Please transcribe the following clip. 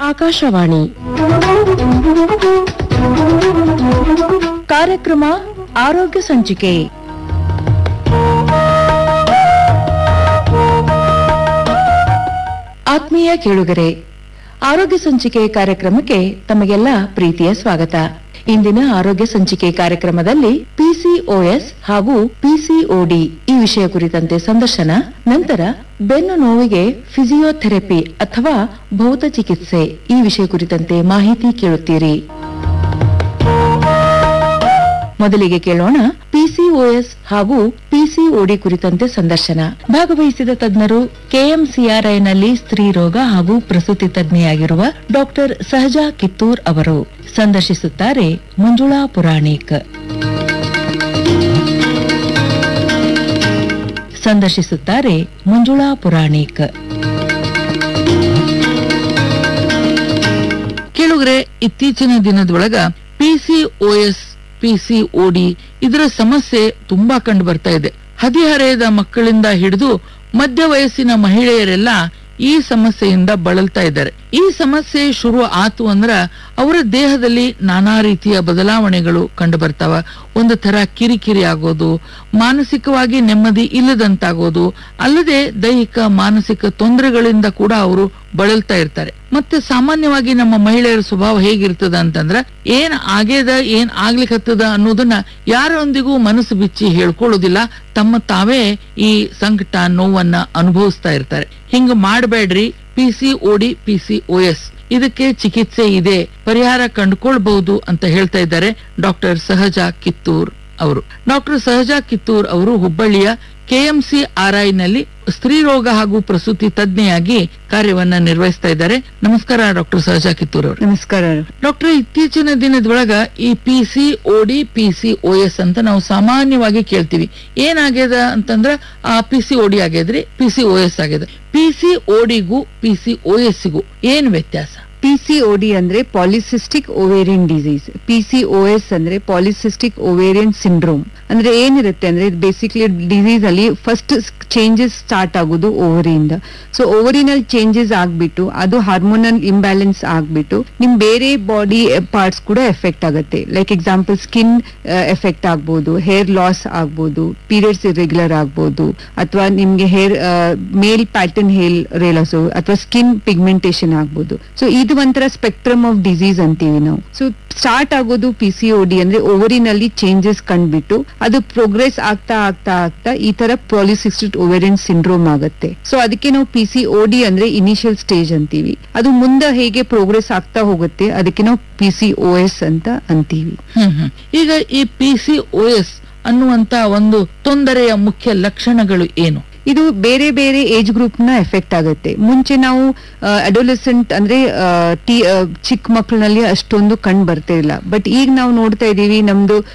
ಆಕಾಶವಾಣಿ ಕಾರ್ಯಕ್ರಮ ಆರೋಗ್ಯ ಸಂಚಿಕೆ ಆತ್ಮೀಯ ಕೇಳುಗರೆ ಆರೋಗ್ಯ ಸಂಚಿಕೆ ಕಾರ್ಯಕ್ರಮಕ್ಕೆ ತಮಗೆಲ್ಲ ಪ್ರೀತಿಯ ಸ್ವಾಗತ ಇಂದಿನ ಆರೋಗ್ಯ ಸಂಚಿಕೆ ಕಾರ್ಯಕ್ರಮದಲ್ಲಿ ಪಿಸಿಒಎಸ್ ಹಾಗೂ ಪಿಸಿಒಡಿ ಈ ವಿಷಯ ಕುರಿತಂತೆ ಸಂದರ್ಶನ ನಂತರ ಬೆನ್ನು ನೋವಿಗೆ ಫಿಸಿಯೋಥೆರಪಿ ಅಥವಾ ಭೌತ ಚಿಕಿತ್ಸೆ ಈ ವಿಷಯ ಕುರಿತಂತೆ ಮಾಹಿತಿ ಕೇಳುತ್ತೀರಿ ಮೊದಲಿಗೆ ಕೇಳೋಣ ಪಿಸಿಒಎಸ್ ಹಾಗೂ ಪಿಸಿಒಡಿ ಕುರಿತಂತೆ ಸಂದರ್ಶನ ಭಾಗವಹಿಸಿದ ತಜ್ಞರು ಕೆಎಂಸಿಆರ್ಐನಲ್ಲಿ ಸ್ತ್ರೀ ರೋಗ ಹಾಗೂ ಪ್ರಸೂತಿ ತಜ್ಞೆಯಾಗಿರುವ ಡಾಕ್ಟರ್ ಸಹಜಾ ಕಿತ್ತೂರ್ ಅವರು ಸಂದರ್ಶಿಸುತ್ತಾರೆ ಮಂಜುಳಾ ಪುರಾಣಿಕ್ ಸಂದರ್ಶಿಸುತ್ತಾರೆ ಮಂಜುಳಾ ಪುರಾಣಿಕ್ ಕೇಳುಗರೆ ಇತ್ತೀಚಿನ ದಿನದೊಳಗ ಪಿಸಿಒಎಸ್ ಪಿಸಿಒಡಿ ಇದರ ಸಮಸ್ಯೆ ತುಂಬಾ ಕಂಡು ಬರ್ತಾ ಇದೆ ಹದಿಹರೆಯದ ಮಕ್ಕಳಿಂದ ಹಿಡಿದು ಮಧ್ಯ ವಯಸ್ಸಿನ ಮಹಿಳೆಯರೆಲ್ಲ ಈ ಸಮಸ್ಯೆಯಿಂದ ಬಳಲ್ತಾ ಇದ್ದಾರೆ ಈ ಸಮಸ್ಯೆ ಶುರು ಆತು ಅಂದ್ರ ಅವರ ದೇಹದಲ್ಲಿ ನಾನಾ ರೀತಿಯ ಬದಲಾವಣೆಗಳು ಕಂಡು ಬರ್ತಾವ ಒಂದು ತರ ಕಿರಿಕಿರಿ ಆಗೋದು ಮಾನಸಿಕವಾಗಿ ನೆಮ್ಮದಿ ಇಲ್ಲದಂತಾಗೋದು ಅಲ್ಲದೆ ದೈಹಿಕ ಮಾನಸಿಕ ತೊಂದರೆಗಳಿಂದ ಕೂಡ ಅವರು ಬಳಲ್ತಾ ಇರ್ತಾರೆ ಮತ್ತೆ ಸಾಮಾನ್ಯವಾಗಿ ನಮ್ಮ ಮಹಿಳೆಯರ ಸ್ವಭಾವ ಹೇಗಿರ್ತದ ಅಂತಂದ್ರ ಏನ್ ಆಗ್ಯದ ಏನ್ ಆಗ್ಲಿಕ್ಕತ್ತದ ಅನ್ನೋದನ್ನ ಯಾರೊಂದಿಗೂ ಮನಸ್ಸು ಬಿಚ್ಚಿ ಹೇಳ್ಕೊಳ್ಳೋದಿಲ್ಲ ತಮ್ಮ ತಾವೇ ಈ ಸಂಕಟ ನೋವನ್ನ ಅನುಭವಿಸ್ತಾ ಇರ್ತಾರೆ ಹಿಂಗ ಮಾಡಬೇಡ್ರಿ ಪಿಸಿ ಓಡಿ ಪಿಸಿ ಎಸ್ ಇದಕ್ಕೆ ಚಿಕಿತ್ಸೆ ಇದೆ ಪರಿಹಾರ ಕಂಡುಕೊಳ್ಬಹುದು ಅಂತ ಹೇಳ್ತಾ ಇದ್ದಾರೆ ಡಾಕ್ಟರ್ ಸಹಜಾ ಕಿತ್ತೂರ್ ಅವರು ಡಾಕ್ಟರ್ ಸಹಜಾ ಕಿತ್ತೂರ್ ಅವರು ಹುಬ್ಬಳ್ಳಿಯ ಕೆಎಂಸಿ ಆರ್ಐ ನಲ್ಲಿ ಸ್ತ್ರೀ ರೋಗ ಹಾಗೂ ಪ್ರಸೂತಿ ತಜ್ಞೆಯಾಗಿ ಕಾರ್ಯವನ್ನ ನಿರ್ವಹಿಸ್ತಾ ಇದ್ದಾರೆ ನಮಸ್ಕಾರ ಡಾಕ್ಟರ್ ಸಹಜಾ ಕಿತ್ತೂರ್ ಅವರು ನಮಸ್ಕಾರ ಡಾಕ್ಟರ್ ಇತ್ತೀಚಿನ ದಿನದೊಳಗ ಈ P C O D P C S ಅಂತ ನಾವು ಸಾಮಾನ್ಯವಾಗಿ ಕೇಳ್ತೀವಿ ಏನಾಗ್ಯದ ಅಂತಂದ್ರ ಆ ಪಿ ಸಿ ಓಡಿ ಆಗ್ಯದ್ರಿ ಪಿ ಸಿ ಎಸ್ ಆಗ್ಯದ ಪಿ ಸಿ ಓಡಿಗೂ ಪಿ ಸಿ ಗೂ ಏನ್ ವ್ಯತ್ಯಾಸ ಪಿಸಿಒಡಿ ಅಂದ್ರೆ ಪಾಲಿಸಿಸ್ಟಿಕ್ ಓವೇರಿಯನ್ ಡಿಸೀಸ್ ಪಿಸಿಒಎಸ್ ಅಂದ್ರೆ ಪಾಲಿಸಿಸ್ಟಿಕ್ ಓವೇರಿಯನ್ ಸಿಂಡ್ರೋಮ್ ಅಂದ್ರೆ ಏನಿರುತ್ತೆ ಅಂದ್ರೆ ಬೇಸಿಕ್ಲಿ ಡಿಸೀಸ್ ಅಲ್ಲಿ ಫಸ್ಟ್ ಚೇಂಜಸ್ ಸ್ಟಾರ್ಟ್ ಆಗೋದು ಓವರಿಯಿಂದ ಸೊ ಓವರಿನಲ್ಲಿ ಚೇಂಜಸ್ ಆಗ್ಬಿಟ್ಟು ಅದು ಹಾರ್ಮೋನಲ್ ಇಂಬ್ಯಾಲೆನ್ಸ್ ಆಗ್ಬಿಟ್ಟು ನಿಮ್ ಬೇರೆ ಬಾಡಿ ಪಾರ್ಟ್ಸ್ ಕೂಡ ಎಫೆಕ್ಟ್ ಆಗುತ್ತೆ ಲೈಕ್ ಎಕ್ಸಾಂಪಲ್ ಸ್ಕಿನ್ ಎಫೆಕ್ಟ್ ಆಗ್ಬೋದು ಹೇರ್ ಲಾಸ್ ಆಗ್ಬೋದು ಪೀರಿಯಡ್ಸ್ ಇರೆಗ್ಯುಲರ್ ಆಗ್ಬೋದು ಅಥವಾ ನಿಮ್ಗೆ ಹೇರ್ ಮೇಲ್ ಪ್ಯಾಟರ್ನ್ ಹೇರ್ ರೇಲಸ್ ಅಥವಾ ಸ್ಕಿನ್ ಪಿಗ್ಮೆಂಟೇಶನ್ ಆಗ್ಬೋದು ಸೊ ಇದು ಒಂಥರ ಸ್ಪೆಕ್ಟ್ರಮ್ ಆಫ್ ಡಿಸೀಸ್ ಅಂತೀವಿ ನಾವು ಸೊ ಸ್ಟಾರ್ಟ್ ಆಗೋದು ಪಿ ಸಿ ಡಿ ಅಂದ್ರೆ ಓವರಿನಲ್ಲಿ ಚೇಂಜಸ್ ಕಂಡ್ಬಿಟ್ಟು ಅದು ಪ್ರೋಗ್ರೆಸ್ ಆಗ್ತಾ ಆಗ್ತಾ ಆಗ್ತಾ ಈ ತರ ಪಾಲಿಸಿಸ್ಟಿಕ್ ಓವೇರಿಯನ್ ಸಿಂಡ್ರೋಮ್ ಆಗುತ್ತೆ ಸೊ ಅದಕ್ಕೆ ನಾವು ಪಿ ಸಿ ಡಿ ಅಂದ್ರೆ ಇನಿಷಿಯಲ್ ಸ್ಟೇಜ್ ಅಂತೀವಿ ಅದು ಮುಂದೆ ಹೇಗೆ ಪ್ರೋಗ್ರೆಸ್ ಆಗ್ತಾ ಹೋಗುತ್ತೆ ಅದಕ್ಕೆ ನಾವು ಪಿ ಸಿ ಎಸ್ ಅಂತ ಅಂತೀವಿ ಹ್ಮ್ ಹ್ಮ್ ಈಗ ಈ ಪಿ ಸಿ ಎಸ್ ಅನ್ನುವಂತ ಒಂದು ತೊಂದರೆಯ ಮುಖ್ಯ ಲಕ್ಷಣಗಳು ಏನು ಇದು ಬೇರೆ ಬೇರೆ ಏಜ್ ಗ್ರೂಪ್ ನ ಎಫೆಕ್ಟ್ ಆಗುತ್ತೆ ಮುಂಚೆ ನಾವು ಅಡೋಲೆಸೆಂಟ್ ಅಂದ್ರೆ ಆ, ಟಿ ಆ, ಚಿಕ್ಕ ಮಕ್ಕಳಲ್ಲಿ ಅಷ್ಟೊಂದು ಕಂಡು ಬರ್ತಾ ಇಲ್ಲ ಬಟ್ ಈಗ ನಾವು ನೋಡ್ತಾ ಇದೀವಿ ನಮ್ದು